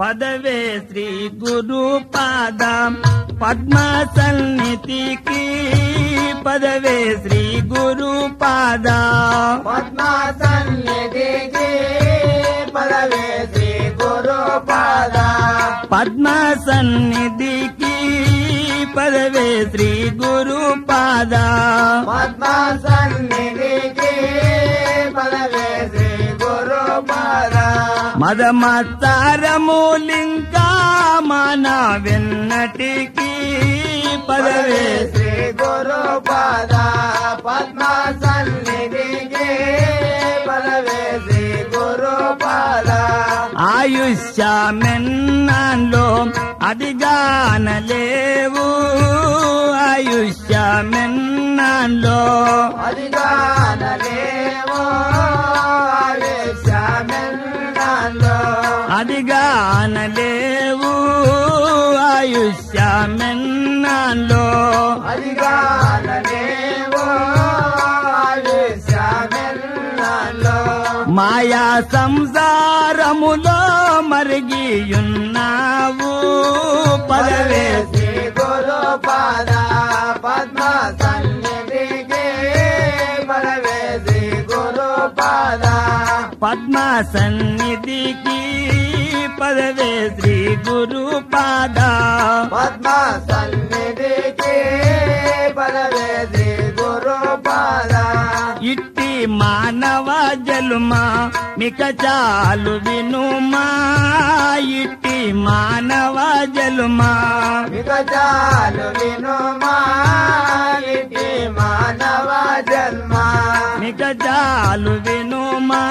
పదవే శ్రీ గురు పాద పద్మ సన్నిధికి పదవే శ్రీ గురు పాద పద్మ సన్నిధికి పదవే శ్రీ గురు పాద పద్మ సన్నిధికి పదవే శ్రీ గురు పాద పద్మ సన్నిధికి పదవే శ్రీ గురు పాద మదమత్తారములింకా మన వెన్నటికి పదవే శ్రీ గురు పాద పద్మ సన్నిధికి పదవే శ్రీ గురు పాద ఆయుష్యమెన్నాలో అదిగానలేవు ఆయుష్యమెన్నాలో అదిగానలేవో ఆవేశమెన్నాలో అదిగానలేవు ఆయుష్యమెన్నాలో అదిగానలేవో ఆవేశమెన్నాలో మాయా సంసారములో మరిగియున్నావు పదవే శ్రీ గురు పాద పద్మ సన్నిధికి పదవే శ్రీ గురు పాద పద్మ సన్నిధికి పదవే శ్రీ గురు పాద పద్మ సన్నిధికి పదవే శ్రీ గురు పాద ఇట్టి మానవ జలుమా మిక చాలు వినుమా ఇట్టి మానవ జలుమా ఇక చాలు వినుమా ఇటి మానవ జన్మ మిక చాలు వినుమా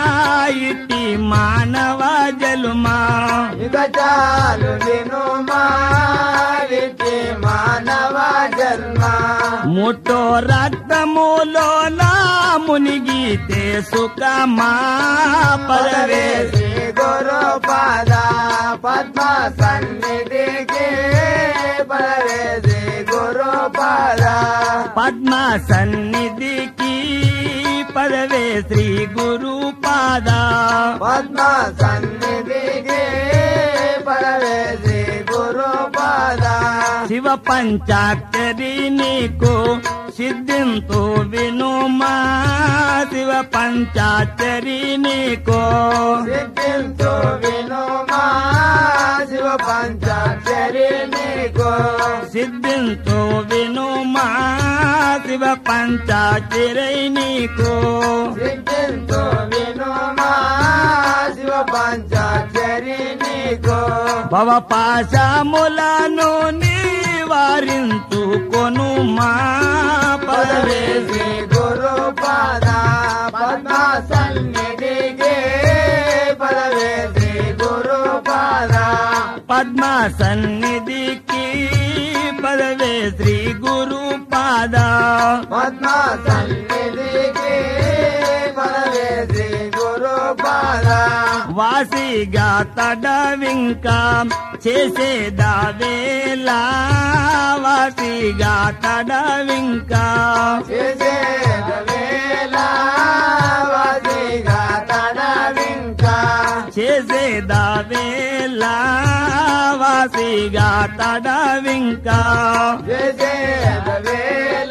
ఇట్టి మానవ జలుమా ఇక చాలు వినుమా ఇటి మానవ జన్మ ముట్టో రక్తములో నా మునిగితే సుఖమా పదవే శ్రీ గురు పాద పద్మ సన్నిధికి పదవే శ్రీ గురు పాద పద్మ సన్నిధికి పదవే శ్రీ గురు పాద పద్మ సన్నిధికి పదవే శ్రీ గురు పాద శివ పంచాక్షరి నీకు సిద్ధింతు వినుమా శివ పంచాక్షరి నీకు సిద్ధించు వినుమా శివ పంచాక్షరి నీకు సిద్ధింతు వినుమా శివ పంచాక్షరి నీకు సిద్ధించు వినుమా శివ పంచాక్షరి నీకు భవ పాశములను నివారించు కొనుమా పదవే శ్రీ గురు పాద పద్మ సన్నిధికి పదవే శ్రీ గురు పాద పద్మ సన్నిధికి పదవే శ్రీ గురు పాద పద్మ సన్నిధికి పదవే శ్రీ గురు పాద వాసిగా తడవింకా చేసేదావేలా వాసిగా తడవింకా చేసేద వేళ వాసిగా తడవింకా చేసేదావేలా వాసిగా తడవింకా చేసేద వేళ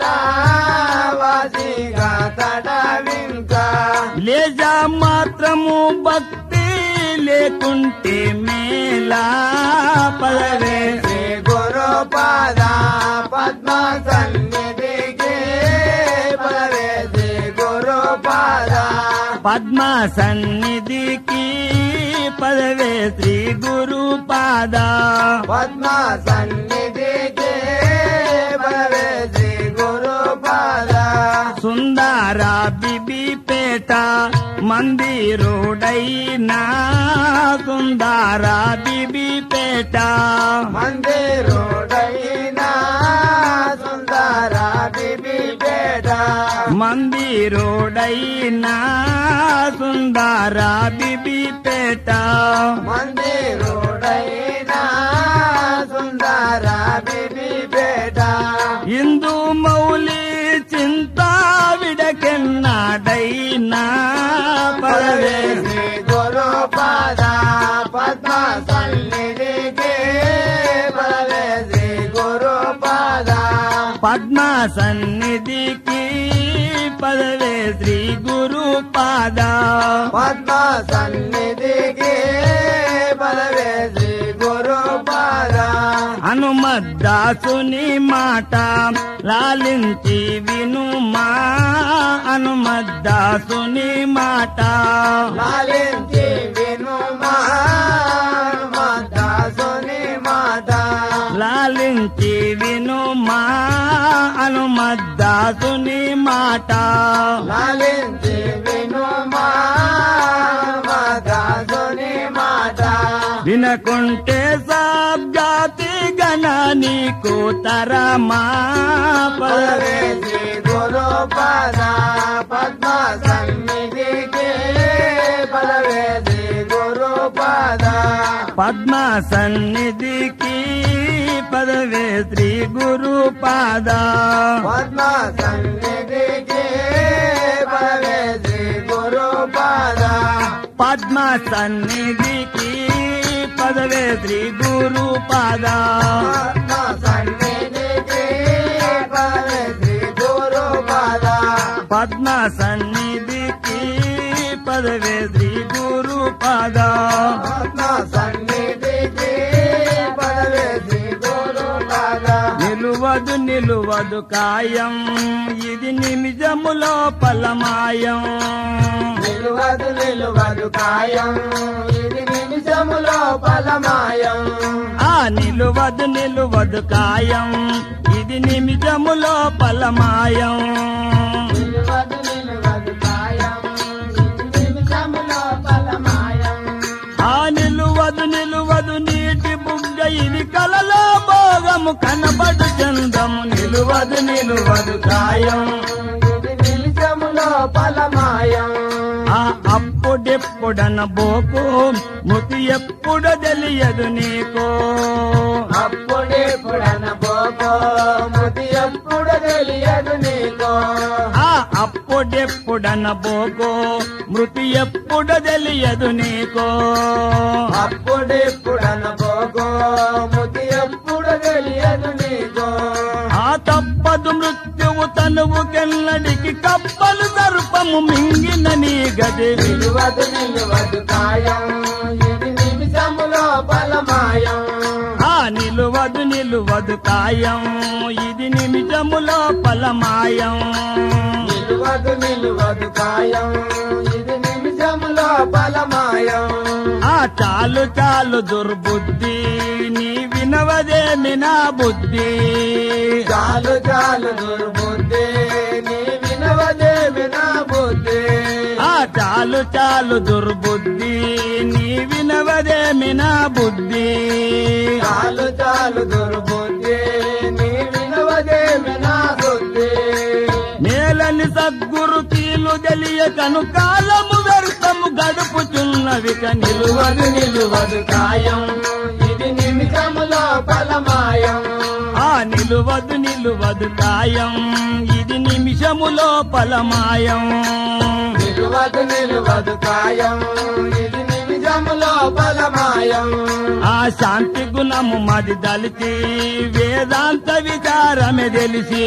వాసిగా తడవింకా లేజ మాత్రము భక్తి లేకుంటే మేలా పదవే శ్రీ గురు పాద పద్మ సన్నిధికి పదవే శ్రీ గురు పాద పద్మ సన్నిధికి పదవే శ్రీ గురు పాద పద్మ సన్నిధికి పదవే శ్రీ గురు పాద సుందర బిబి పేట మందిరుడైనా సుందర బిబి పేట మందిరుడైనా సుందర బిబి పేట మందిరుడైనా సుందర బిబి పేట మందిరుడైనా సుందర బిబి పేట ఇందు మౌలి చింత విడకెన్నాడైనా పదవే శ్రీ గురు పాద పద్మ సన్నిధికి సన్నిధికి పదవే శ్రీ గురు పాద పద్మ సన్నిధికి పదవే శ్రీ గురు పాద హనుమద్దాసుని మాట లాలించి వినుమా హనుమద్దాసుని మాట లాలించి విను దాసుని మాట లాలించి వినుమా హనుమద్దాసుని మాట లాలించి విను దాసుని మాట వినకుంటే సాబ్జాతి గణ నీకు తరమా పదవే పదవే శ్రీ గురు పాద పద్మ సన్నిధికి పదవే శ్రీ గురు పాద పద్మ సన్నిధికి పదవే శ్రీ గురు పాద పద్మ సన్నిధికి పదవే శ్రీ గురు పాద పద్మ సన్నిధికి పదవే శ్రీ గురు పాద పద్మ సన్నిధికి పదవే శ్రీ గురు పాద పద్మ సన్నిధికి పదవే శ్రీ గురు పాద పద్మ సన్నిధికి పదవే శ్రీ గురు పాద నిలువదు నిలువదు కాయం ఇది నిమిజములో పలమాయం నిలువదు నిలువదు కాయం ఇది నిమిషములో ఫలమాయం ఆ నిలువదు నిలువదు కాయం ఇది నిమిజములో పలమాయం నిలువదు నిలువదు కాయం ఇది నిమిషములో ఫలమాయం ఆ నిలువదు నిలువదు నీటి బుగ్గ ఇది కలలో భోగము కనబడు చందము నిలువదు నిలువదు కాయం ఇది నిమిషములో ఫలమాయం ఆ అప్పుడెప్పుడన బోకు ముతి ఎప్పుడు తెలియదు నీకు అప్పుడే పుడన పోకో ముది ఎప్పుడు తెలియదు నీకో ఆ అప్పుడెప్పుడన బోకు మృతి ఎప్పుడు తెలియదు నీకు అప్పుడే పుడన పోకో ముది ఎప్పుడు తెలియదు నీకో ఆ తప్పదు మృత్యువు తనువు కెన్నడికి కప్పలు సర్పము మింగిన నీ గది నిలువదు నిలువదు కాయం ఇది నిమిషములో ఫలమాయం ఆ నిలువదు నిలువదు కాయం ఇది నిమిషములో ఫలమాయం నిలువదు నిలువదు కాయం ఇది నిమిషములో ఫలమాయం ఆ చాలు చాలు దుర్బుద్ధి నీ వినవదేమి నా బుద్ధి చాలు చాలు దుర్బుద్ధి నీ వినవదేమి నా బుద్ధి ఆ చాలు చాలు దుర్బుద్ధి నీ వినవదేమి నా బుద్ధి చాలు చాలు దుర్బుద్ధి నీ వినవదేమి నా బుద్ధి నేలని సద్గురు తీలు తెలియకను కాలము వ్యర్థము గడుపుచున్నవిక నిలువదు నిలువదు నిలువదు కాయం ఇది నిమిషములో ఫలమాయం ఆ నిలువదు నిలువదు కాయం ఇది నిమిషములో ఫలమాయం నిలువదు నిలువదు కాయం ఇది నిమిషములో ఫలమాయం ఆ శాంతి గుణము మది దలిచి వేదాంత విచారమే తెలిసి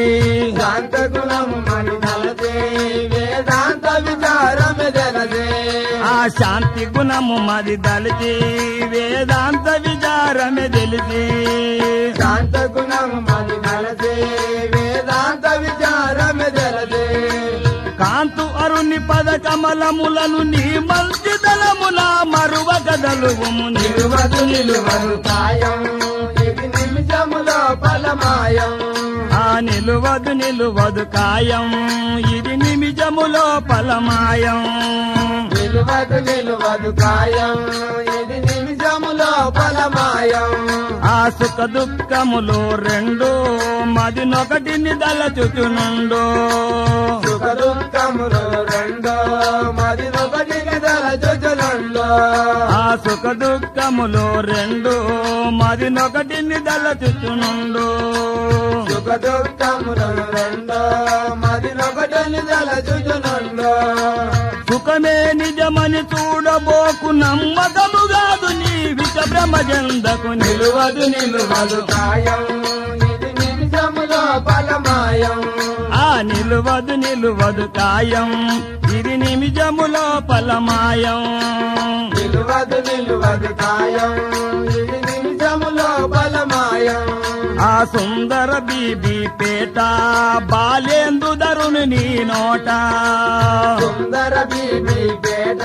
శాంత గుణము మని నలదే వేదాంత విచారమే జలదే ఆ శాంతి గుణము మది దలిచి వేదాంత విచారమే తెలిసి శాంత గుణము మని నలదే వేదాంత విచారమే జలదే కాంతు అరుని పద కమలములను నీ మంచి దళమున మరువ కదలువుము నిలువదు నిలువదు కాయం ఇది నిమిషములో ఫలమాయం ఆ నిలువదు నిలువదు కాయం ఇది నిమిజములో ఫలమాయం నిలువదు నిలువదు కాయం ఇది నిమిషములో ఫలమాయం ఆ సుఖ దుఃఖములు రెండు మదినొకటిని దలచుచునుండు సుఖ దుఃఖములు రెండో మరి ఒకటి గదల జొజలంలో ఆ సుఖ దుఃఖములు రెండు మదినొకటిని దలచుచునుండు సుఖ దుఃఖములు రెండో మరి ఒకటి దల జొజలంలో సుఖమే నిజమని చూడబోకు నమ్మకము కాదు నీ విష భ్రమజందకు నిలువదు నిలువదు కాయం ఇది నిమిషములో ఫలమాయం కాయం ఆ నిలువదు నిలువదు కాయం ఇది నిమిజములో పలమాయం నిలువదు నిలువదు కాయం ఇది నిమిషములో బలమాయం ఆ సుందర బీబీ పేట బాలేందు ధరుని నీ నోట సుందర బీబీ పేట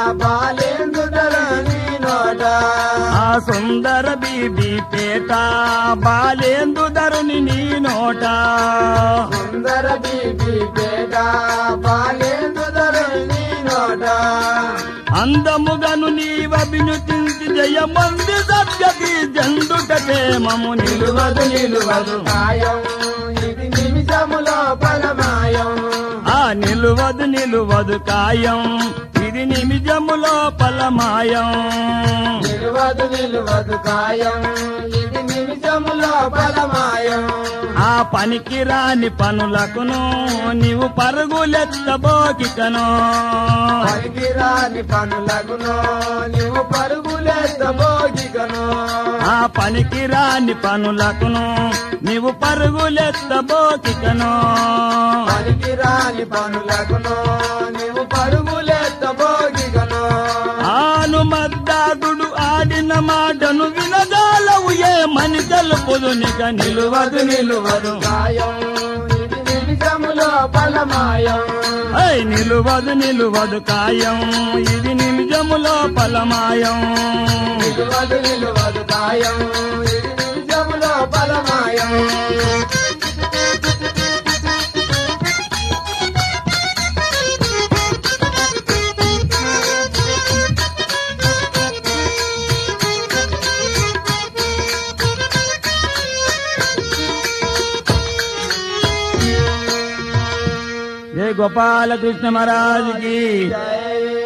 బాలేందుడని నోట ఆ సుందర బీబీ పేట బాలేందు ధరుని నీ నోట సుందర బీబీ పేట బాలేందుడని నోట అందముగను నీవభినుతించి జయమంది సత్యకి జండుటకే మము నిలువదు నిలువదు నిలువదు నిలువదు కాయం ఇది నిమిషములో బలమాయం ఆ నిలువదు నిలువదు కాయం ఇది నిమిజములో పలమాయం నిలువదు నిలువదు కాయం ఇది నిమిషములో బలమాయం ఆ పనికి రాని పనులకును నీవు పరుగులెత్తబోకికను పనికిరాని పనులకును నీవు పరుగులెత్తబోగికను ఆ పనికి రాని పనులకును నీవు పరుగులెత్తబోకికను పనికిరాని పనులకును నీవు పరుగులెత్తబోగికను ఆను మద్దాదుడు ఆడిన మాటను వినగాలవు ఏ మని తెలుపుదు నిక నిలువదు నిలువదు కాయం ఇది నిమిషములో బలమాయం ఐ నిలువదు నిలువదు కాయం ఇది నిమిజములో పలమాయం నిలువదు నిలువదు కాయం ఇది నిమిషములో బలమాయం జయ గోపాల కృష్ణ మహారాజుకి జై